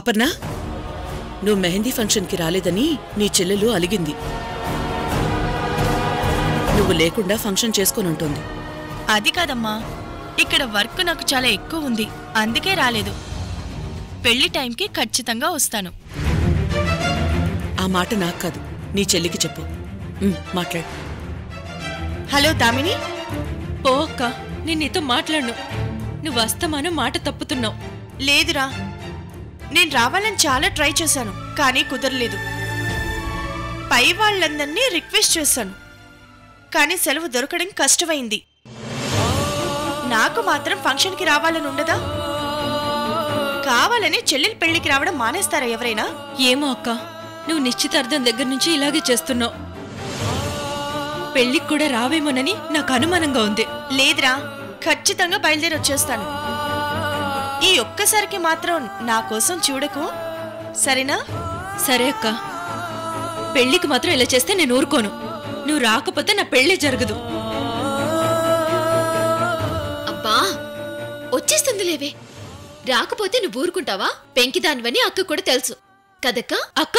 అపర్ణ నువ్వు మెహందీ ఫంక్షన్కి రాలేదని నీ చెల్లెలు అలిగింది నువ్వు లేకుండా ఫంక్షన్ చేసుకొని ఉంటుంది అది కాదమ్మా ఇక్కడ వర్క్ నాకు చాలా ఎక్కువ ఉంది అందుకే రాలేదు పెళ్లి టైంకి ఖచ్చితంగా వస్తాను ఆ మాట నాకు కాదు నీ చెల్లికి చెప్పు ఉమ్, మాట్లాడు హలో దామిని ఓ అక్క నేను నీతో మాట్లాడను నువ్వు వస్తామాను మాట తప్పుతున్నావు లేదురా నేను రావాలని చాలా ట్రై చేశాను కానీ కుదరలేదు పై వాళ్ళందరినీ రిక్వెస్ట్ చేశాను కానీ సెలవు దొరకడం కష్టమైంది నాకు మాత్రం ఫంక్షన్కి రావాలని ఉండదా కావాలని చెల్లెలి పెళ్లికి రావడం మానేస్తారా ఎవరైనా ఏమో అక్క నువ్వు నిశ్చితార్థం దగ్గర నుంచి ఇలాగే చేస్తున్నావు పెళ్ళికి కూడా రావేమోనని నాకు అనుమానంగా ఉంది లేదురా ఖచ్చితంగా బయలుదేరి వచ్చేస్తాను ఈ ఒక్కసారికి మాత్రం నా కోసం చూడకు సరేనా సరే అక్క పెళ్ళికి మాత్రం ఇలా చేస్తే నేను ఊరుకోను నువ్వు రాకపోతే నా పెళ్ళి జరగదు అబ్బా వచ్చేస్తుంది లేవే రాకపోతే నువ్వు ఊరుకుంటావా పెంకిదానివని అక్క కూడా తెలుసు కదక్క అక్క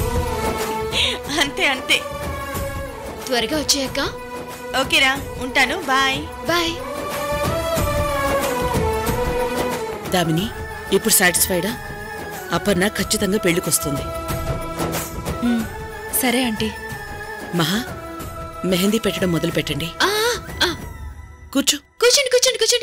అంతే అంతే త్వరగా వచ్చాయక్క ఓకేరా ఉంటాను బాయ్ బాయ్ దామిని ఇప్పుడు సాటిస్ఫైడా అపర్ణ ఖచ్చితంగా పెళ్లికొస్తుంది ఉమ్, సరే ఆంటీ మహా మెహందీ పెట్టడం మొదలు పెట్టండి ఆ, ఆ, కూర్చో కూర్చోండి కూర్చోండి కూర్చోండి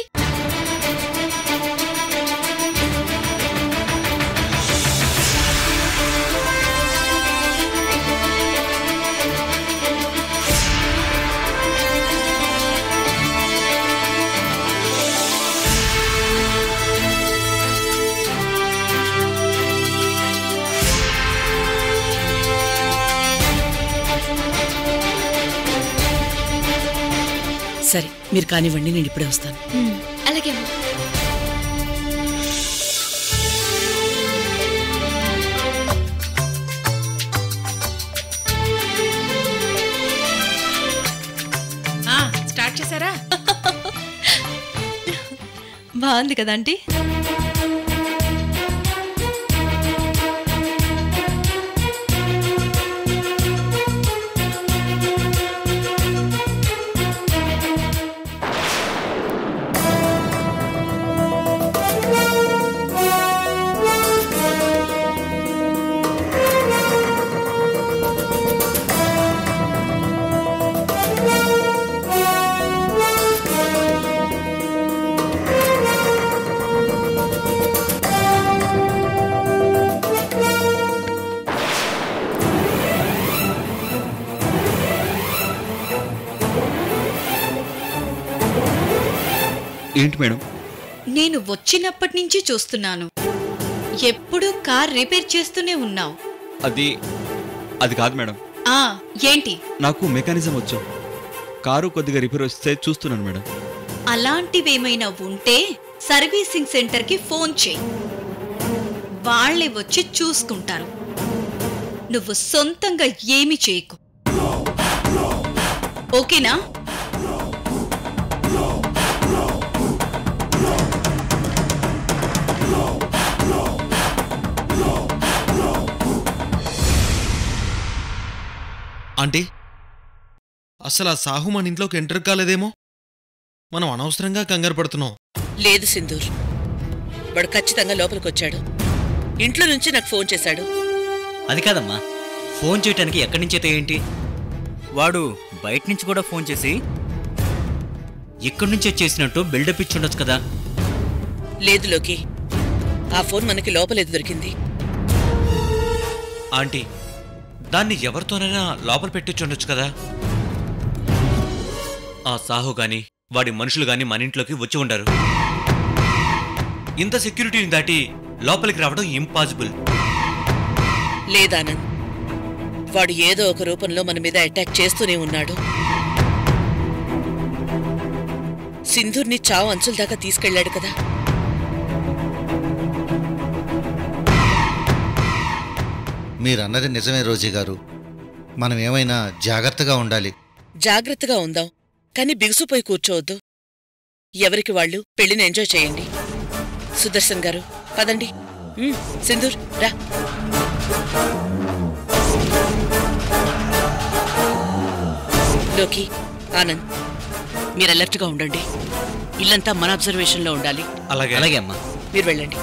సరే మీరు కానివ్వండి నేను ఇప్పుడే వస్తాను ఉమ్, అలాగే అమ్మా స్టార్ట్ చేశారా బాగుంది కదా ఆంటీ ఏంటి మేడం నేను వచ్చినప్పటి నుంచి చూస్తున్నాను ఎప్పుడూ కార్ రిపేర్ చేస్తూనే ఉన్నావు అది అది కాదు మేడం ఆ ఏంటి నాకు మెకానిజం వచ్చు కారు కొద్దిగా రిపేర్ వస్తే చూస్తున్నాను మేడం అలాంటివేమైనా ఉంటే సర్వీసింగ్ సెంటర్కి ఫోన్ చేయి వాళ్ళే వచ్చి చూసుకుంటారు నువ్వు సొంతంగా ఏమి చేయకు ఓకేనా ఆంటీ అసలు ఆ సాహు మన ఇంట్లోకి ఎంటర్ కాలేదేమో మనం అనవసరంగా కంగారు పడుతున్నాం లేదు సింధూర్ వాడు ఖచ్చితంగా లోపలికి వచ్చాడు ఇంట్లో నుంచి నాకు ఫోన్ చేశాడు అది కాదమ్మా ఫోన్ చేయటానికి ఎక్కడి నుంచి అయితే ఏంటి వాడు బయట నుంచి కూడా ఫోన్ చేసి ఇక్కడి నుంచే చేసినట్టు బిల్డప్ ఇచ్చి ఉండొచ్చు కదా లేదు లోకి ఆ ఫోన్ మనకి లోపలేదు దొరికింది ఆంటీ దాన్ని ఎవరితోనైనా లోపల పెట్టించుండొచ్చు కదా ఆ సాహు గాని వాడి మనుషులు గాని మన ఇంట్లోకి వచ్చి ఉండరు ఇంత సెక్యూరిటీని దాటి లోపలికి రావడం ఇంపాసిబుల్ లేదానంద్ వాడు ఏదో ఒక రూపంలో మన మీద అటాక్ చేస్తూనే ఉన్నాడు సింధూర్ని చావు అంచుల దాకా తీసుకెళ్లాడు కదా మీరన్నది నిజమే రోజీ గారు మనం ఏమైనా జాగ్రత్తగా ఉండాలి జాగ్రత్తగా ఉందాం కానీ బిగుసుపోయి కూర్చోవద్దు ఎవరికి వాళ్ళు పెళ్లిని ఎంజాయ్ చేయండి సుదర్శన్ గారు పదండి ఉమ్, సింధూర్ రా లోకి ఆనంద్ మీరు alert గా ఉండండి ఇల్లంతా మన అబ్జర్వేషన్లో ఉండాలి అలాగే అలాగే అమ్మా మీరు వెళ్ళండి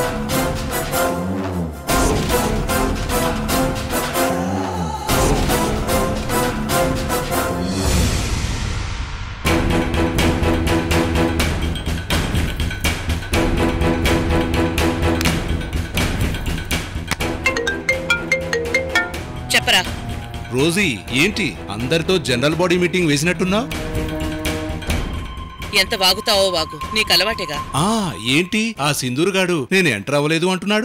చెప్పరా రోజీ ఏంటి అందరితో జనరల్ బాడీ మీటింగ్ వేసినట్టున్నావు ఎంత వాగుతావో వాగు నీకు అలవాటేగా ఆ ఏంటి ఆ సింధూరుగాడు నేను ఎంటర్ అవ్వలేదు అంటున్నాడు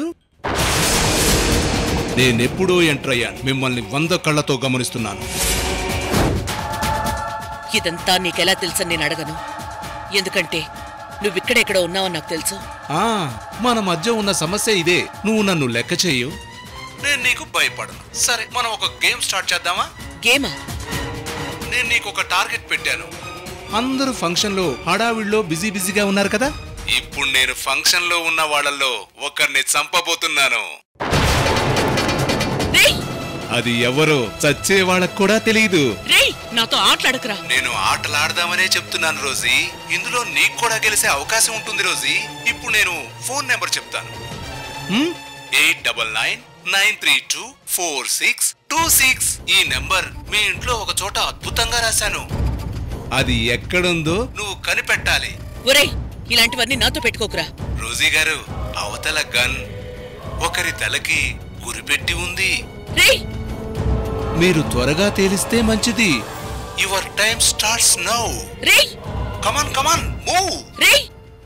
నేనెప్పుడూ ఎంటర్ అయ్యాను మిమ్మల్ని వంద కళ్ళతో గమనిస్తున్నాను ఇదంతా నీకెలా తెలుసని నేను అడగను ఎందుకంటే నువ్విక్కడెక్కడ ఉన్నావో నాకు తెలుసు ఆ మన మధ్య ఉన్న సమస్య ఇదే నువ్వు నన్ను లెక్క చేయు నేను నీకు భయపడను సరే మనం ఒక గేమ్ స్టార్ట్ చేద్దామా గేమా నేను నీకు ఒక టార్గెట్ పెట్టాను అందరూ ఫంక్షన్ లో హడావిడిలో బిజీ బిజీగా ఉన్నారు కదా ఇప్పుడు నేను ఫంక్షన్ లో ఉన్న వాళ్ళల్లో ఒకరిని చంపబోతున్నాను రేయ్ అది ఎవరో చచ్చే వాళ్ళకు కూడా తెలియదు రేయ్ నాతో ఆటలాడకురా నేను ఆటలాడదామనే చెప్తున్నాను రోజీ ఇందులో నీకు కూడా గెలిసే అవకాశం ఉంటుంది రోజీ ఇప్పుడు నేను ఫోన్ నెంబర్ చెప్తాను eight double nine nine three two four six two six ఈ నెంబర్ మీ ఇంట్లో ఒక చోట అద్భుతంగా రాశాను అది ఎక్కడుందో నువ్వు కనిపెట్టాలి ఒరేయ్ ఇలాంటివన్నీ నాతో పెట్టుకోకురా రోజీ గారు అవతల గన్ ఒకరి తలకి గురిపెట్టి ఉంది రేయ్ మీరు త్వరగా తేలిస్తే మంచిది యువర్ టైం స్టార్ట్స్ నౌ రేయ్ కమాన్ కమాన్ మూవ్ రేయ్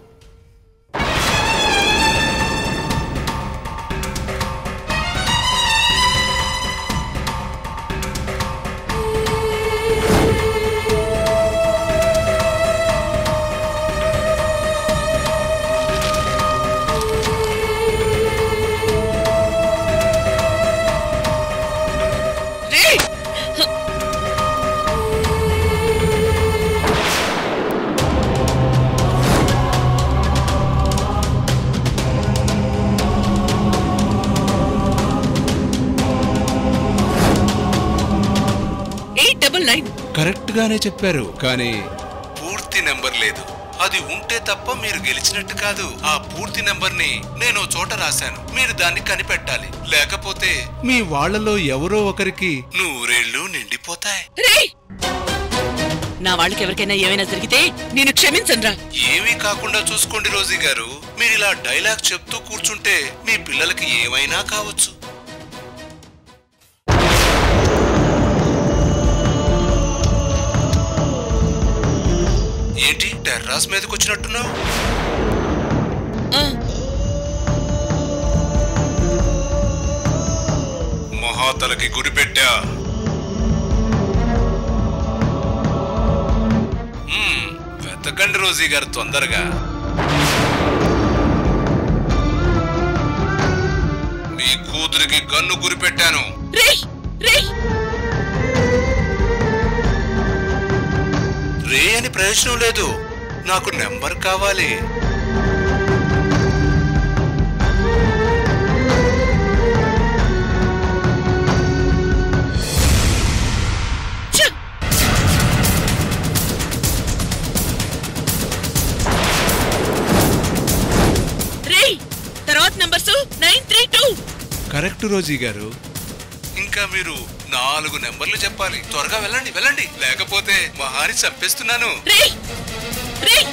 రేయ్ ఎయిట్ డబల్ నైన్ కరెక్ట్ గానే చెప్పారు కానీ పూర్తి నెంబర్ లేదు అది ఉంటే తప్ప మీరు గెలిచినట్టు కాదు ఆ పూర్తి నెంబర్ ని నేను ఓ చోట రాశాను మీరు దాన్ని కనిపెట్టాలి లేకపోతే మీ వాళ్ళలో ఎవరో ఒకరికి నూరేళ్లు నిండిపోతాయి రేయ్ నా వాళ్ళకి ఎవరికైనా ఏమైనా జరిగితే నేను క్షమించనురా ఏమీ కాకుండా చూసుకోండి రోజీ గారు మీరు ఇలా డైలాగ్ చెప్తూ కూర్చుంటే మీ పిల్లలకి ఏమైనా కావచ్చు ఏంటి టెర్రాస్ మీదకి వచ్చినట్టున్నావు ఆ, మహాతలకి గురిపెట్టా మ్మ్, వెతకండి రోజీ గారు తొందరగా మీ కూతురికి గన్ను గురిపెట్టాను రేయ్ రేయ్ రే అని ప్రయోజనం లేదు నాకు నెంబర్ కావాలి ఛ! రేయ్ తర్వాత numbers nine three two correct Rosy గారు ఇంకా మీరు నాలుగు నెంబర్లు చెప్పాలి త్వరగా వెళ్ళండి వెళ్ళండి లేకపోతే మహాని చంపేస్తున్నాను రేయ్ రేయ్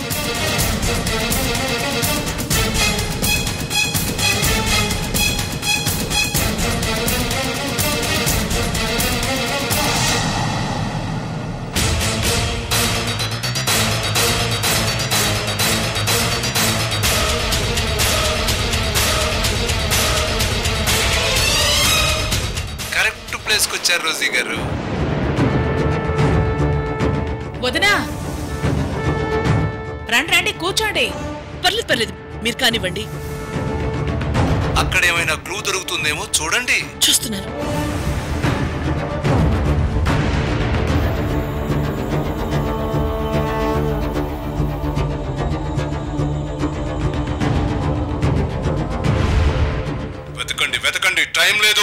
కరెక్ట్ ప్లేస్ కి వచ్చారు రోజీ గారు వదినా రండి రండి కూర్చోండి పర్లేదు పర్లేదు మీరు కానివ్వండి అక్కడ ఏమైనా క్లూ దొరుకుతుందేమో చూడండి చూస్తున్నాను టైం లేదు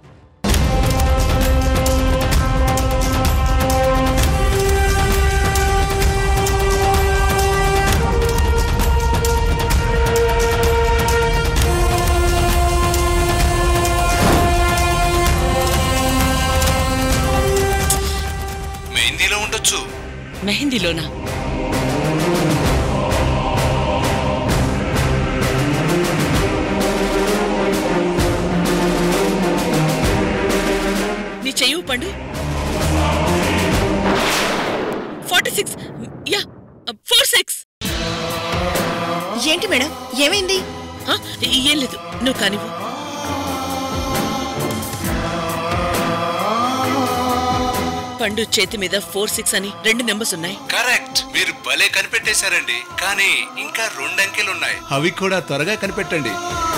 మెహందీలో ఉండొచ్చు మెహందీలోనా నీ చెయ్యి పండు forty six yeah four six ఏంటి మేడం ఏమైంది ఏం లేదు నువ్వు కానివ్వు పండు చేతి మీద ఫోర్ సిక్స్ అని రెండు నెంబర్స్ ఉన్నాయి కరెక్ట్ మీరు భలే కనిపెట్టేశారండి కానీ ఇంకా రెండు అంకెలు ఉన్నాయి అవి కూడా త్వరగా కనిపెట్టండి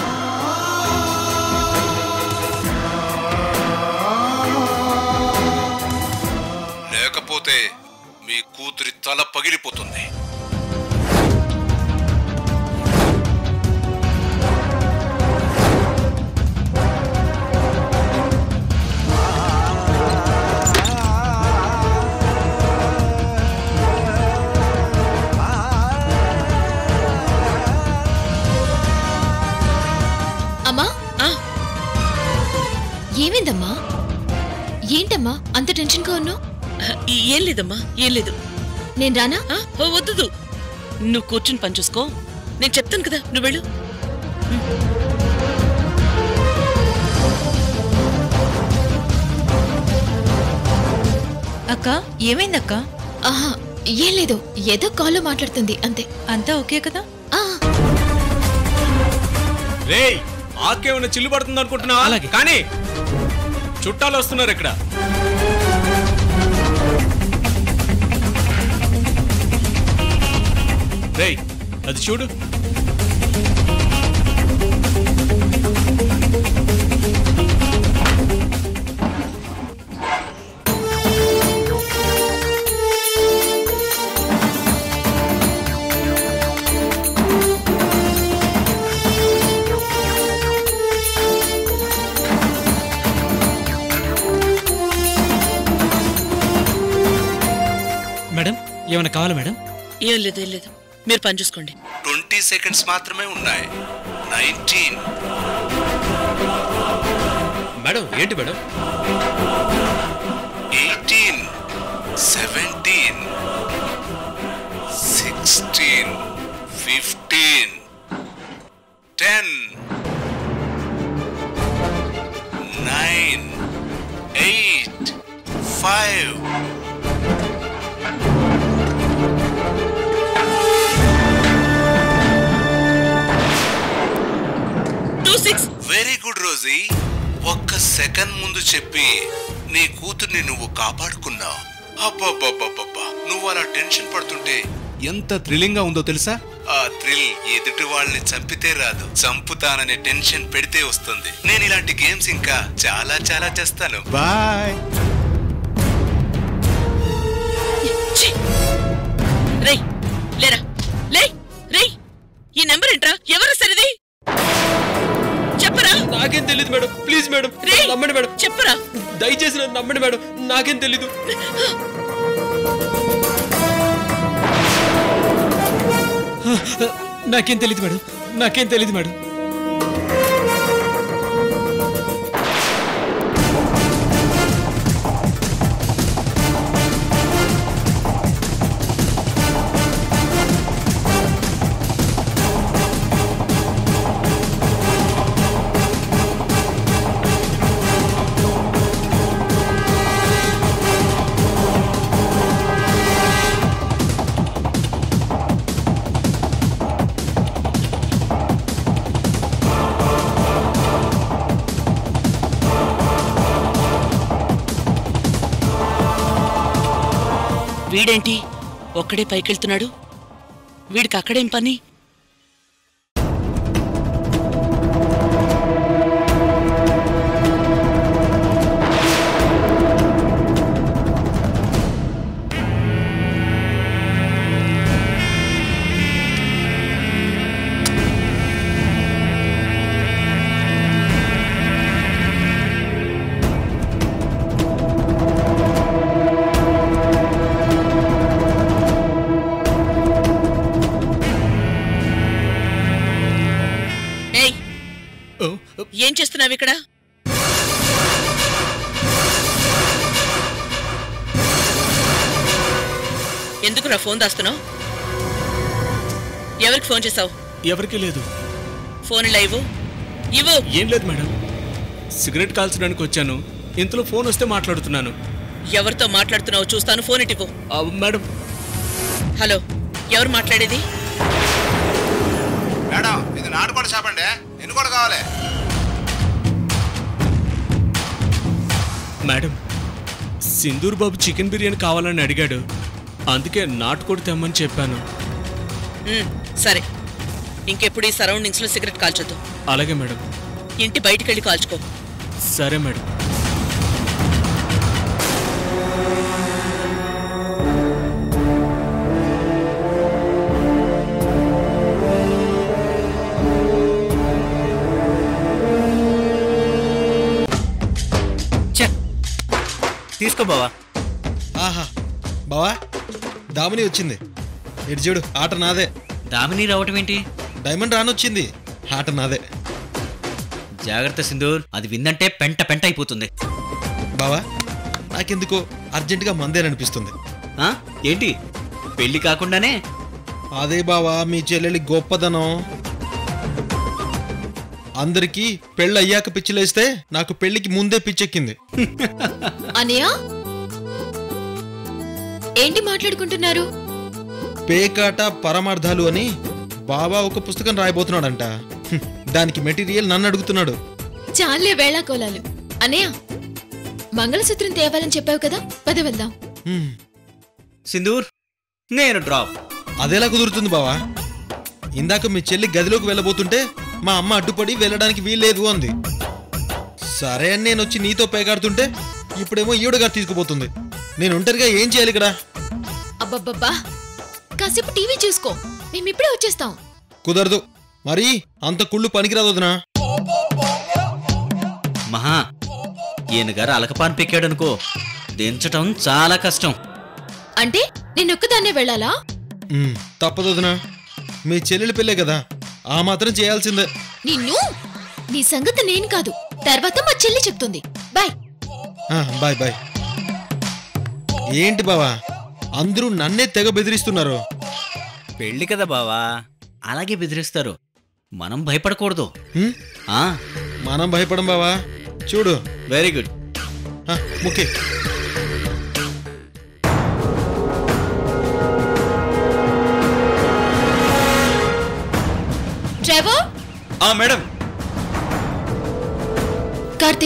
లేకపోతే మీ కూతురి తల పగిలిపోతుంది అమ్మా ఏమైందమ్మా ఏంటమ్మా అంత టెన్షన్గా ఉన్నావు ఏం లేదమ్మా ఏం లేదు నేను రానా వద్దు నువ్వు కూర్చుని పని చూసుకో నేను చెప్తాను కదా నువ్వు వెళ్ళు అక్క ఏమైందక్క ఆహా ఏం లేదు ఏదో కాల్లో మాట్లాడుతుంది అంతే అంతా ఓకే కదా రేయ్ ఆకేమైనా చిల్లు పడుతుంది అనుకుంటున్నావా అలాగే కానీ చుట్టాలు వస్తున్నారు ఇక్కడ రేయ్ అది చూడు మేడం ఏమైనా కావాలా మేడం ఏం లేదు ఏం లేదు మీరు పని చూసుకోండి ట్వంటీ సెకండ్స్ మాత్రమే ఉన్నాయి నైన్టీన్ మేడం ఏంటి madam eighteen seventeen sixteen fifteen ten nine eight five two six very good Rosy ఒక్క సెకండ్ ముందు చెప్పి నీ కూతుర్ని నువ్వు కాపాడుకున్నావు అబ్బబ్బబ్బబ్బబ్బా నువ్వు అలా టెన్షన్ పడుతుంటే ఎంత థ్రిల్లింగ్ గా ఉందో తెలుసా ఆ థ్రిల్ ఎదుటి వాళ్ళని చంపితే రాదు చంపుతాననే టెన్షన్ పెడితే వస్తుంది నేను ఇలాంటి గేమ్స్ ఇంకా చాలా చాలా చేస్తాను బాయ్ రేయ్ లేరా లే రేయ్ ఈ నెంబర్ ఏంట్రా ఎవరు సరిది చెప్పరా నాకేం తెలియదు మేడం ప్లీజ్ మేడం నమ్మండి మేడం చెప్పరా దయచేసి నన్ను నమ్మండి మేడం నాకేం తెలీదు నాకేం తెలియదు మేడం నాకేం తెలియదు మేడం వీడేంటి ఒక్కడే పైకెళ్తున్నాడు వీడికి అక్కడేం పని ఏం చేస్తున్నావు ఇక్కడ ఎందుకు నా ఫోన్ దాస్తున్నావు ఎవరికి ఫోన్ చేసావు ఎవరికీ లేదు ఫోన్ లైవ్ ఇవ్వు ఏం లేదు మేడం సిగరెట్ కాల్చడానికి వచ్చాను ఇంతలో ఫోన్ వస్తే మాట్లాడుతున్నాను ఎవరితో మాట్లాడుతున్నావు చూస్తాను ఫోన్ ఇటివ్వు ఆ, మేడం హలో ఎవరు మాట్లాడేది మేడం ఇది నాటుకోడి షాప్ అండి ఎన్ని కూడా కావాలి మేడం సింధూర్ బాబు చికెన్ బిర్యానీ కావాలని అడిగాడు అందుకే నాటుకోడి తెమ్మని చెప్పాను ఉమ్, సరే ఇంకెప్పుడు ఈ సరౌండింగ్స్ లో సిగరెట్ కాల్చొద్దు అలాగే మేడం ఇంటి బయటికెళ్ళి కాల్చుకో సరే మేడం తీసుకో బావా ఆహా బావా దామిని వచ్చింది ఇటు చూడు ఆట నాదే దామిని రావటం ఏంటి డైమండ్ రానొచ్చింది ఆట నాదే జాగ్రత్త సింధూర్ అది విందంటే పెంట పెంట అయిపోతుంది బావా నాకెందుకో అర్జెంటుగా మందేననిపిస్తుంది ఆ? ఏంటి పెళ్లి కాకుండానే అదే బావా మీ చెల్లెలి గొప్పదనం అందరికీ పెళ్ళి అయ్యాక పిచ్చిలేస్తే నాకు పెళ్లికి ముందే పిచ్చెక్కింది అనయ్య ఏంటి మాట్లాడుకుంటున్నారు పేకాట పరమార్థాలు అని బాబా ఒక పుస్తకం రాయబోతున్నాడంట హ్మ్, దానికి మెటీరియల్ నన్ను అడుగుతున్నాడు చాలే వేళా కోలాలు అనయ్య మంగళసూత్రం తేవాలని చెప్పావు కదా పద వెళ్దాం హ్మ్, సింధూర్ నేను డ్రాప్ అదెలా కుదురుతుంది బావా ఇందాక మీ చెల్లి గదిలోకి వెళ్ళబోతుంటే మా అమ్మ అడ్డుపడి వెళ్ళడానికి వీల్లేదు అంది సరే అని నేను వచ్చి నీతో పేకాడుతుంటే ఇప్పుడేమో ఈవిడగా తీసుకుపోతుంది నేను ఒంటరిగా ఏం చేయాలి ఇక్కడ అబ్బబ్బబ్బా కాసేపు టీవీ చూసుకో మేము ఇప్పుడే వచ్చేస్తాం కుదరదు మరి అంత కుళ్ళు పనికిరాదు వదినా మహా ఈయన గారు అలకపాన్ పెక్కాడనుకో దించటం చాలా కష్టం అంటే నేనొక్కదాన్నే వెళ్ళాలా ఉమ్, తప్పదు వదినా మీ చెల్లెలి పెళ్ళే కదా ఆ మాత్రం చేయాల్సిందే నిన్ను నీ సంగతి నేను కాదు తర్వాత మా చెల్లి చెప్తుంది బాయ్ ఆ, బాయ్ బాయ్ ఏంటి బావా అందరూ నన్నే తెగ బెదిరిస్తున్నారు పెళ్లి కదా బావా అలాగే బెదిరిస్తారు మనం భయపడకూడదు హ్మ్? ఆ మనం భయపడం బావా చూడు వెరీ గుడ్ ముఖ్య డ్రైవర్ ఆ మేడం కార్తీ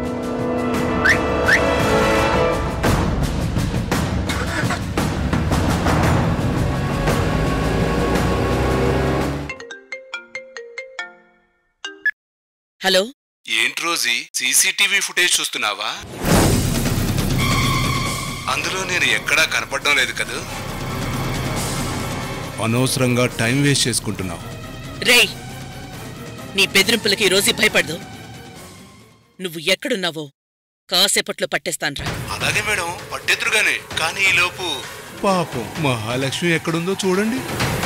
హలో ఏంటి రోజీ సీసీటీవీ ఫుటేజ్ చూస్తున్నావా అందులో నేను ఎక్కడా కనపడడం లేదు కదా అనవసరంగా టైం వేస్ట్ చేసుకుంటున్నావు రేయ్ నీ బెదిరింపులకి ఈ రోజు భయపడదు నువ్వు ఎక్కడున్నావో కాసేపట్లో పట్టేస్తాన్రా అలాగే మేడం పట్టెదురుగానే కానీ ఈ లోపు పాపం మహాలక్ష్మి ఎక్కడుందో చూడండి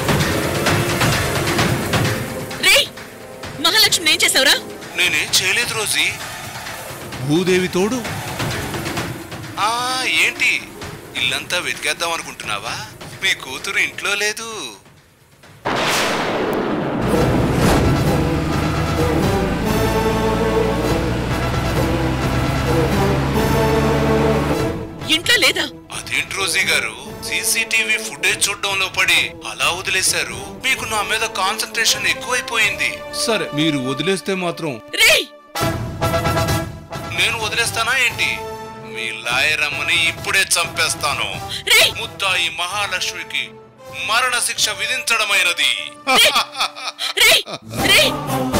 రేయ్ మహాలక్ష్మి ఏం చేసావురా నేనేం చేయలేదు రోజీ భూదేవి తోడు ఆ ఏంటి ఇల్లంతా వెతికేద్దాం అనుకుంటున్నావా మీ కూతురు ఇంట్లో లేదు ఇంట్లో లేదా అదేంటి రోజీ గారు సీసీటీవీ ఫుటేజ్ చూడడంలో పడి అలా వదిలేశారు మీకు నా మీద కాన్సన్ట్రేషన్ ఎక్కువైపోయింది సరే మీరు వదిలేస్తే మాత్రం రేయ్ నేను వదిలేస్తానా ఏంటి మీ లాయర్ అమ్మని ఇప్పుడే చంపేస్తాను ముద్దాయి మహాలక్ష్మికి మరణ శిక్ష విధించడమైనది రేయ్ రేయ్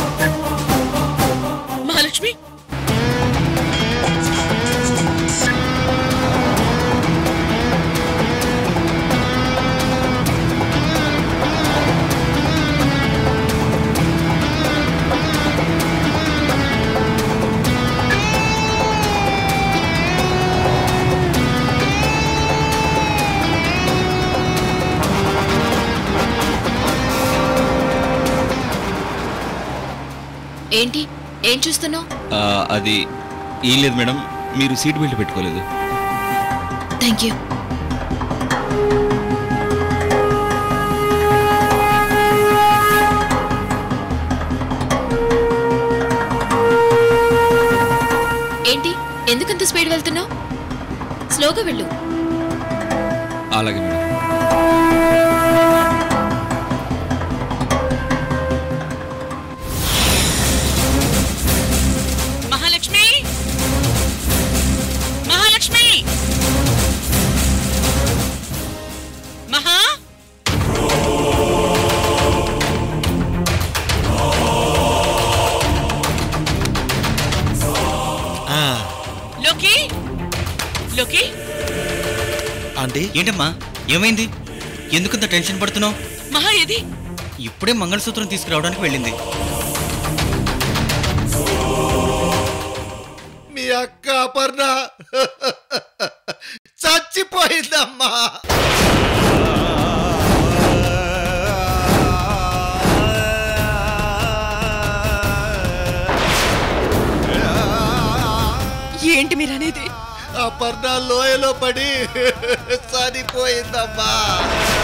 మహాలక్ష్మి ఏంటి ఏం చూస్తున్నావు ఆ, అది ఏం లేదు మేడం మీరు సీట్ బెల్ట్ పెట్టుకోలేదు థ్యాంక్ యూ ఏంటి ఎందుకంత స్పీడ్ వెళ్తున్నావు స్లోగా వెళ్ళు అలాగే మేడం మహాలక్ష్మి మహాలక్ష్మి మహా లోకి లోకి ఆంటీ ఏంటమ్మా ఏమైంది ఎందుకంత టెన్షన్ పడుతున్నావు మహా ఏది ఇప్పుడే మంగళసూత్రం తీసుకురావడానికి వెళ్ళింది మీ అక్క అపర్ణ చచ్చిపోయిందమ్మా ఏంటి మీరు అనేది అపర్ణ లోయలో పడి చనిపోయిందమ్మా